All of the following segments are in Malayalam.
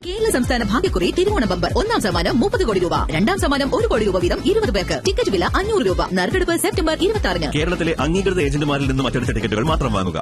കേരള സംസ്ഥാന ഭാഗ്യക്കുറി തിരുവോണ ബമ്പർ ഒന്നാം സമ്മാനം മുപ്പത് കോടി രൂപ രണ്ടാം സമ്മാനം ഒരു കോടി രൂപ വീതം ഇരുപത് പേർക്ക് ടിക്കറ്റ് വില അഞ്ഞൂറ് രൂപ നറുക്കെടുപ്പ് സെപ്റ്റംബർ ഇരുപത്തി ആറിന് കേരളത്തിലെ അംഗീകൃത ഏജന്റുമാരിൽ നിന്നും അച്ചടിച്ച ടിക്കറ്റുകൾ മാത്രം വാങ്ങുക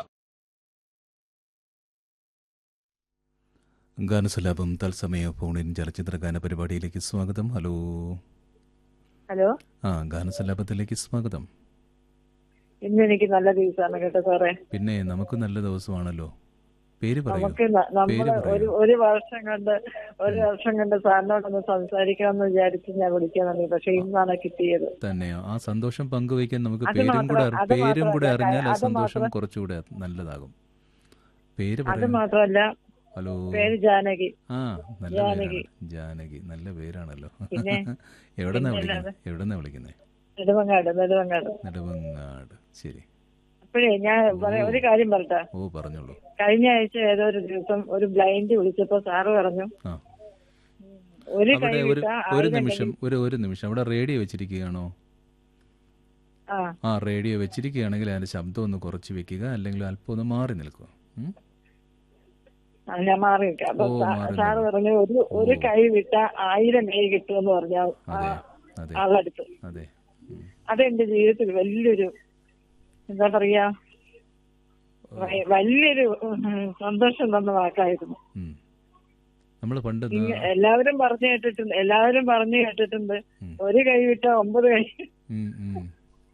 ഗാനസലാപം തത്സമയ ഫോണിൻ ചലച്ചിത്ര ഗാന പരിപാടിയിലേക്ക് സ്വാഗതം ഹലോ ഹലോ ആ ഗാനസലാപത്തിലേക്ക് സ്വാഗതം ഇന്ന് എനിക്ക് നല്ല ദിവസമാണ് കേട്ടോ സാറേ പിന്നെ നമുക്ക് നല്ല ദിവസമാണല്ലോ പേര് പറയൂ നമുക്ക് ന- നമ്മള് പേര് പറയൂ. ഒരു ഒരു വർഷം കൊണ്ട് ഒരു വർഷം കൊണ്ട് സാറിനോടൊന്ന് സംസാരിക്കാമെന്ന് വിചാരിച്ച് ഞാൻ വിളിക്കുന്നുണ്ട് പക്ഷെ ഇന്നാണ് കിട്ടിയത് തന്നെയോ ആ സന്തോഷം പങ്കുവയ്ക്കാൻ നമുക്ക് അത് പേരും മാത്രം- കൂടെ അറി- അത് പേരും കൂടെ മാത്രമല്ല, അറിഞ്ഞാൽ ആ അത് സന്തോഷം മാത്രം- കുറച്ചുകൂടെ നല്ലതാകും പേര് അത് പറയൂ മാത്രമല്ല ഹലോ പേര് ജാനകി ആ നല്ല ജാനകി. പേരാണ് ജാനകി നല്ല പേരാണല്ലോ പിന്നെ? എവിടെന്നാ പിന്നെ വിളിക്കുന്നത് അല്ലാതെ. എവിടെന്നാ വിളിക്കുന്നത് നെടുമങ്ങാട് നെടുമങ്ങാട് നെടുവങ്ങാട് ശരി അപ്പോഴേ ഞാൻ പറയാ- ഒരു കാര്യം പറട്ടെ ഓ പറഞ്ഞോളൂ കഴിഞ്ഞ ആഴ്ച ഏതോ ഒരു ദിവസം ഒരു ബ്ലൈൻഡ് വിളിച്ചപ്പോ സാറ് പറഞ്ഞു ആ ഒരു കൈ അവിടെ ഒരു വിട്ടാ ഒരു ആയിരം നിമിഷം കൈ- ഒരു ഒരു നിമിഷം അവിടെ റേഡിയോ വെച്ചിരിക്കുകയാണോ ആ ആ റേഡിയോ വെച്ചിരിക്കുകയാണെങ്കിൽ അതിന്റെ ശബ്ദം ഒന്ന് കുറച്ച് വെക്കുക അല്ലെങ്കിൽ അല്പം ഒന്ന് മാറി നിൽക്കുക ഉം? ആ, ഞാൻ മാറി നിൽക്കാം അപ്പൊ ഓ, സാ- മാറി സാറ് നിൽക്കാം. പറഞ്ഞു ഒരു ഒരു കൈ വിട്ട ആയിരം കൈ കിട്ടുമെന്ന് പറഞ്ഞു ആ- ആ അതെ അതെ ആളടുത്ത് അതെ ഉം. അതെന്റെ ജീവിതത്തിൽ വലിയൊരു എന്താ പറയാ വ- വലിയൊരു ഉം, സന്തോഷം തന്ന വാക്കായിരുന്നു ഉം. നമ്മൾ പണ്ട് ന- ഇങ്ങ- എല്ലാവരും പറഞ്ഞു കേട്ടിട്ടുണ്ട് എല്ലാവരും പറഞ്ഞു കേട്ടിട്ടുണ്ട് ഉം. ഒരു കൈ വിട്ട ഒമ്പത് കൈ ഉം, ഉം.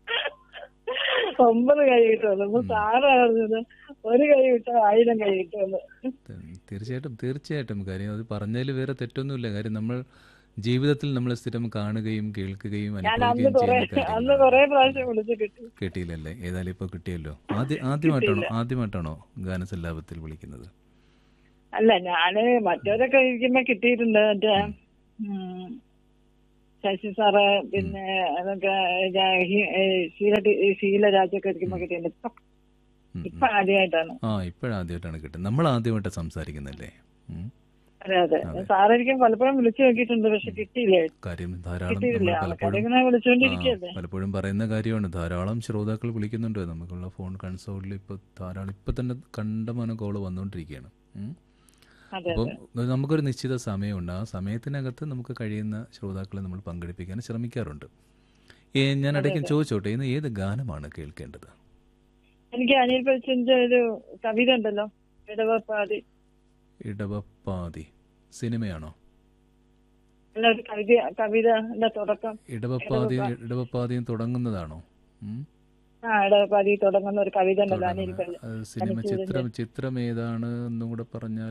ഒമ്പത് കൈ കിട്ടുമെന്ന് അപ്പൊ സാറ് പറഞ്ഞത് ഒരു കൈ വിട്ട ആയിരം കൈ കിട്ടുമെന്ന് ത- തീർച്ചയായിട്ടും തീർച്ചയായിട്ടും കാര്യം അത് പറഞ്ഞതിൽ വേറെ തെറ്റൊന്നുമില്ല കാര്യം നമ്മൾ ജീവിതത്തിൽ നമ്മൾ സ്ഥിരം കാണുകയും കേൾക്കുകയും ഞാൻ അന്ന് അനുഭവിക്കുകയും കൊറേ ചെയ്യുന്ന അന്ന് കാര്യങ്ങളാണ്. കൊറേ പ്രാവശ്യം വിളിച്ച് കിട്ടി കിട്ടിയില്ലല്ലേ ഏതായാലും ഇപ്പൊ കിട്ടിയല്ലോ ആദ്യ ആദ്യമായിട്ടാണോ ആദ്യമായിട്ടാണോ ഗാനസല്ലാപത്തിൽ വിളിക്കുന്നത് അല്ല ഞാന് മറ്റവരൊക്കെ ഇരിക്കുമ്പോ കിട്ടിയിട്ടുണ്ട് മറ്റേ ഉം, ശശി സാറ് പിന്നെ അതൊക്കെ ഞാൻ ഹി- ഏ, ശീല ടി- ശീലരാജൊക്കെ ഇരിക്കുമ്പോ കിട്ടിയിട്ടുണ്ട് ഇപ്പൊ ഉം, ഇപ്പൊ ആദ്യമായിട്ടാണ് ആ ഇപ്പോഴാദ്യമായിട്ടാണ് കിട്ടുന്നത് നമ്മൾ ആദ്യമായിട്ട് സംസാരിക്കുന്നല്ലേ ഉം. അതെ അതെ സാറായിരിക്കും പലപ്പോഴും വിളിച്ചു നോക്കിയിട്ടുണ്ട് പക്ഷെ കിട്ടിയില്ലേ കാര്യം ധാരാളം കിട്ടിയിട്ടില്ല നമ്മൾ ആൾക്കാരെ പലപ്പോഴും ഇങ്ങനെ വിളിച്ചുകൊണ്ടിരിക്കല്ലേ ആ, പലപ്പോഴും പറയുന്ന കാര്യമാണ് ധാരാളം ശ്രോതാക്കൾ വിളിക്കുന്നുണ്ട് നമുക്കുള്ള ഫോൺ കൺസോളിൽ ഇപ്പൊ ധാരാളം ഇപ്പൊ തന്നെ കണ്ടമാനം കോള് വന്നുകൊണ്ടിരിക്കുകയാണ് ഉം. അതെ അപ്പം നമുക്കൊരു നിശ്ചിത സമയമുണ്ട് ആ സമയത്തിനകത്ത് നമുക്ക് കഴിയുന്ന ശ്രോതാക്കളെ നമ്മൾ പങ്കെടുപ്പിക്കാൻ ശ്രമിക്കാറുണ്ട് ഏ, ഞാൻ ഇടയ്ക്ക് ചോദിച്ചോട്ടെ ഇന്ന് ഏത് ഗാനമാണ് കേൾക്കേണ്ടത് എനിക്ക് അനിൽ പച്ചിന്റെ ഒരു കവിത ഉണ്ടല്ലോ ഇടവപ്പാതി ഇടവപ്പാതി സിനിമയാണോ അല്ല ഒരു കവിത കവിതന്റെ തുടക്കം ഇടവപ്പാതി ഇടവപ്പാതിയും തുടങ്ങുന്നതാണോ ഉം? ആ ഇടവപ്പാതി തുടങ്ങുന്ന ഒരു കവിത ഉണ്ടല്ലോ അനിൽ തുടങ്ങുന്നത്. പള്ളി അത് സിനിമ ചിത്രം ചിത്രം ഏതാണ് എന്നും കൂടെ പറഞ്ഞാൽ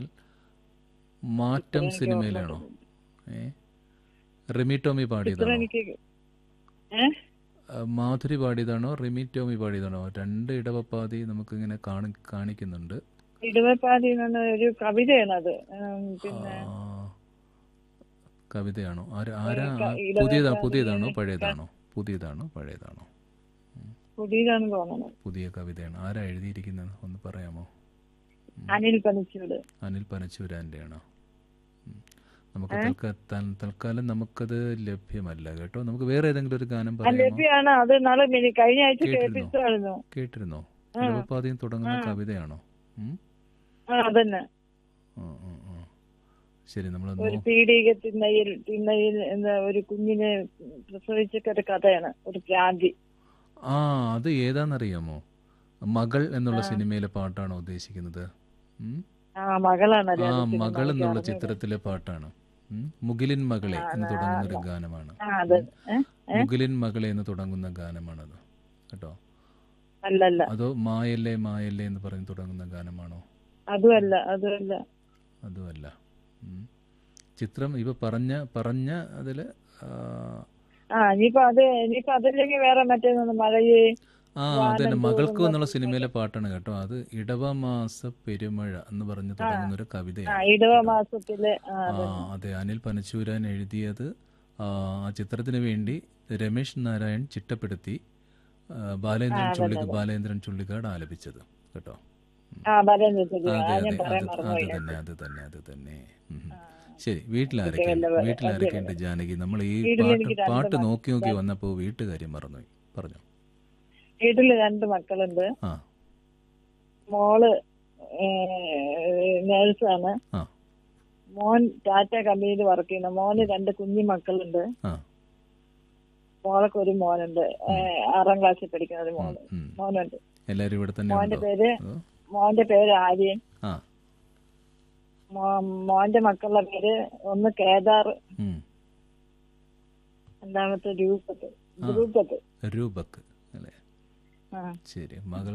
മാറ്റം സിനിമയിലാണോ ഏ റിമി ടോമി ചിത്രം പാടിയതാണോ എനിക്ക് ഏഹ് ആ, മാധുരി പാടിയതാണോ റിമി ടോമി പാടിയതാണോ രണ്ട് ഇടവപ്പാതി നമുക്കിങ്ങനെ കാണി കാണിക്കുന്നുണ്ട് ഇടവപ്പാതി എന്ന ഒരു കവിതയാണ് അത് ഉം, പിന്നെ ആ, കവിതയാണോ ആരാ ആരാ ക- പുതിയതാ ഇടവപ്പാതി പുതിയതാണോ പഴയതാണോ പുതിയതാണോ പഴയതാണോ പുതിയതാണെന്ന് തോന്നുന്നു പുതിയ കവിതയാണ് ആരാ എഴുതിയിരിക്കുന്നത് ഒന്ന് പറയാമോ അനിൽ പനിച്ചൂട് അനിൽ പനച്ചൂരാൻ്റെ ആണോ ഉം. നമുക്ക് തൽക്കാ- തൽ- തൽക്കാലം നമുക്കത് ലഭ്യമല്ല കേട്ടോ നമുക്ക് വേറെ ഏതെങ്കിലും ഒരു ഗാനം ആ പറയാമോ ലഭ്യമാണ് അത് നാളെ മിനി- കഴിഞ്ഞ ആഴ്ച കേട്ടിരുന്നോ? കേൾപ്പിച്ചായിരുന്നു കേട്ടിരുന്നോ ഇടവപ്പാതിയും തുടങ്ങുന്ന കവിതയാണോ ഉം? ആ അതന്നെ ആ, ആ, ആ. ശരി നമ്മൾ ഒരു പീഡിക തിണ്ണയിൽ തിണ്ണയിൽ എന്ന ഒരു കുഞ്ഞിനെ പ്രസവിച്ചൊക്കെ ഒരു കഥയാണ് ഒരു ഭ്രാന്തി ആ അത് ഏതാണെന്നറിയാമോ മകൾ എന്നുള്ള സിനിമയിലെ പാട്ടാണോ ഉദ്ദേശിക്കുന്നത് ഉം? ആ മകളാണല്ലേ ആ അത് സിനിമ മകൾ എന്നുള്ള എനിക്ക് ചിത്രത്തിലെ പാട്ടാണ് ഉം? മുകിലിൻ മകളെ എന്ന് തുടങ്ങുന്ന ഒരു ഗാനമാണ് ആ അതെ ഏ? മുകിലിൻ മകളെ എന്ന് തുടങ്ങുന്ന ഗാനമാണത് കേട്ടോ അല്ലല്ല അതോ മായല്ലേ മായല്ലേ എന്ന് പറഞ്ഞ് തുടങ്ങുന്ന ഗാനമാണോ അതുമല്ല അതുമല്ല അതുമല്ല ഉം. ചിത്രം ഇവ പറഞ്ഞ പറഞ്ഞ അതില് ആ, ആ ഇനിയിപ്പോ അത് ഇനിയിപ്പോ അതില്ലെങ്കിൽ വേറെ മറ്റേതൊന്ന് മഴയെ ആ അതന്നെ മകൾക്ക് എന്നുള്ള സിനിമയിലെ പാട്ടാണ് കേട്ടോ അത് ഇടവമാസ പെരുമഴ എന്ന് പറഞ്ഞ് തുടങ്ങുന്ന ഒരു ആ കവിതയാണ് ഇടവ മാസത്തിലെ ആ ആ അതെ അനിൽ പനച്ചൂരാൻ എഴുതിയത് ആ ആ ചിത്രത്തിന് വേണ്ടി രമേശ് നാരായൺ ചിട്ടപ്പെടുത്തി ആ, ബാലേന്ദ്രൻ ചുള്ളി ബാലേന്ദ്രൻ ചുള്ളിക്കാട് ആലപിച്ചത് കേട്ടോ ആ പറയാൻ വെച്ചത് അതെ ആ അതെ ഞാൻ പറയാൻ അത് അത് മറന്നുപോയി തന്നെ അത് തന്നെ അത് തന്നെ ഉം. ശരി വീട്ടിലാരൊക്കെയുണ്ട് വീട്ടിലാരൊക്കെയുണ്ട് ജാനകി നമ്മൾ ഈ പാട്ട് പാട്ട് നോക്കി നോക്കി വന്നപ്പോൾ വീട്ടുകാര്യം മറന്നുപോയി പറഞ്ഞു വീട്ടില് രണ്ട് മക്കളുണ്ട് ആ മോള് നേഴ്സാണ് ആ മോൻ ടാറ്റ കമ്പനിയിൽ വർക്ക് ചെയ്യുന്ന മോന് രണ്ട് കുഞ്ഞു മക്കളുണ്ട് ആ മോളൊക്കെ ഒരു മോനുണ്ട് ഏ, ആറാം ക്ലാസ്സിൽ പഠിക്കുന്ന ഒരു ഉം, മോന് ഉം. മോനുണ്ട് എല്ലാവരും ഇവിടെ തന്നെ മോന്റെ ഉണ്ടോ പേര് അതോ? മോന്റെ പേര് ആര്യൻ ആ മോ- മോന്റെ മക്കളുടെ പേര് ഒന്ന് കേദാർ ഉം. രണ്ടാമത്തെ രൂപത്ത് ആ. രൂപത്ത് രൂപക്ക് അല്ലേ ആ ശരി മകൾ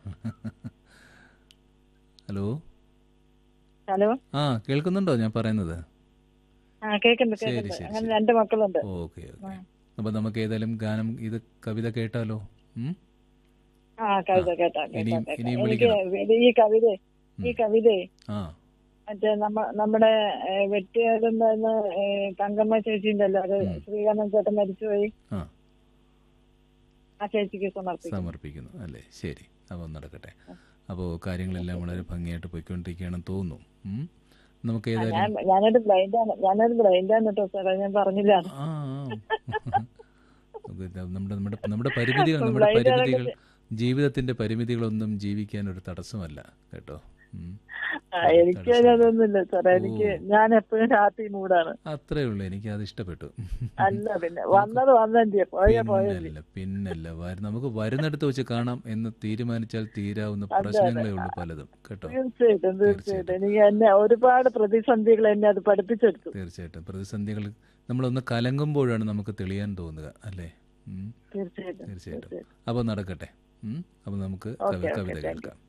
ഹലോ ഹലോ ആ കേൾക്കുന്നുണ്ടോ ഞാൻ പറയുന്നത് ആ കേൾക്കുന്നുണ്ട് ശരി, കേൾക്കുന്നുണ്ട് ശരി, അങ്ങനെ ശരി. രണ്ട് മക്കളുണ്ട് ഓക്കെ ഓക്കെ അപ്പൊ നമുക്ക് ഏതായാലും ഗാനം ഇത് കവിത കേട്ടാലോ ഉം? ആ കവിത കേട്ടാ ഇനിയും- കേട്ടാ കേട്ടാ. ഇനിയും എനിക്ക് വിളിക്കണം. ഇത് ഈ കവിത ഈ കവിത ആ മറ്റേ നമ്മ നമ്മുടെ വെട്ടിയാടുന്ന തങ്കമ്മ ചേച്ചി ഉണ്ടല്ലോ അത് ശ്രീകാന്തൻ ചേട്ടൻ മരിച്ചുപോയി ആ ആ ചേച്ചിക്ക് സമർപ്പിക്കും സമർപ്പിക്കുന്നു അല്ലേ ശരി അപ്പോൾ നടക്കട്ടെ അപ്പോൾ കാര്യങ്ങളെല്ലാം വളരെ ഭംഗിയായിട്ട് പോയിക്കൊണ്ടിരിക്കുകയാണെന്ന് തോന്നുന്നു ഉം? നമുക്ക് ഞാൻ ഏതായാലും ഞാനൊരു ബ്ലൈൻഡാണ് ഞാനൊരു ബ്ലൈൻഡാണ് കേട്ടോ സാറേ ഞാൻ പറഞ്ഞില്ല ആ ആ. നമുക്ക് ഇത് നമ്മുടെ നമ്മുടെ നമ്മുടെ പരിമിതികൾ നമ്മുടെ Blind പരിമിതികൾ ജീവിതത്തിന്റെ പരിമിതികളൊന്നും ജീവിക്കാൻ ഒരു തടസ്സമല്ല കേട്ടോ ഉം. ആ, എനിക്ക് അതൊന്നുമില്ല സാറേ എനിക്ക് ഞാൻ എപ്പോഴും ഹാപ്പി മൂഡാണ് അത്രേ ഉള്ളൂ എനിക്ക് അത് ഇഷ്ടപ്പെട്ടു അല്ല പിന്നെ വന്നത് വന്നെന്തിയ പോയ പോയ പിന്നല്ല പിന്നല്ല വര- നമുക്ക് വരുന്നിടത്ത് വെച്ച് കാണാം എന്ന് തീരുമാനിച്ചാൽ തീരാവുന്ന പ്രശ്നങ്ങളേ ഉള്ളൂ പലതും കേട്ടോ തീർച്ചയായിട്ടും തീർച്ചയായിട്ടും എനിക്ക് എന്നെ ഒരുപാട് പ്രതിസന്ധികൾ എന്നെ അത് പഠിപ്പിച്ചെടുത്തു തീർച്ചയായിട്ടും പ്രതിസന്ധികൾ നമ്മളൊന്ന് കലങ്ങുമ്പോഴാണ് നമുക്ക് തെളിയാൻ തോന്നുക അല്ലേ ഉം. തീർച്ചയായിട്ടും തീർച്ചയായിട്ടും അപ്പോൾ നടക്കട്ടെ ഉം. അപ്പോൾ നമുക്ക് കവി- ഓക്കെ, കവിത ഓക്കെ, താങ്ക് യു. കേൾക്കാം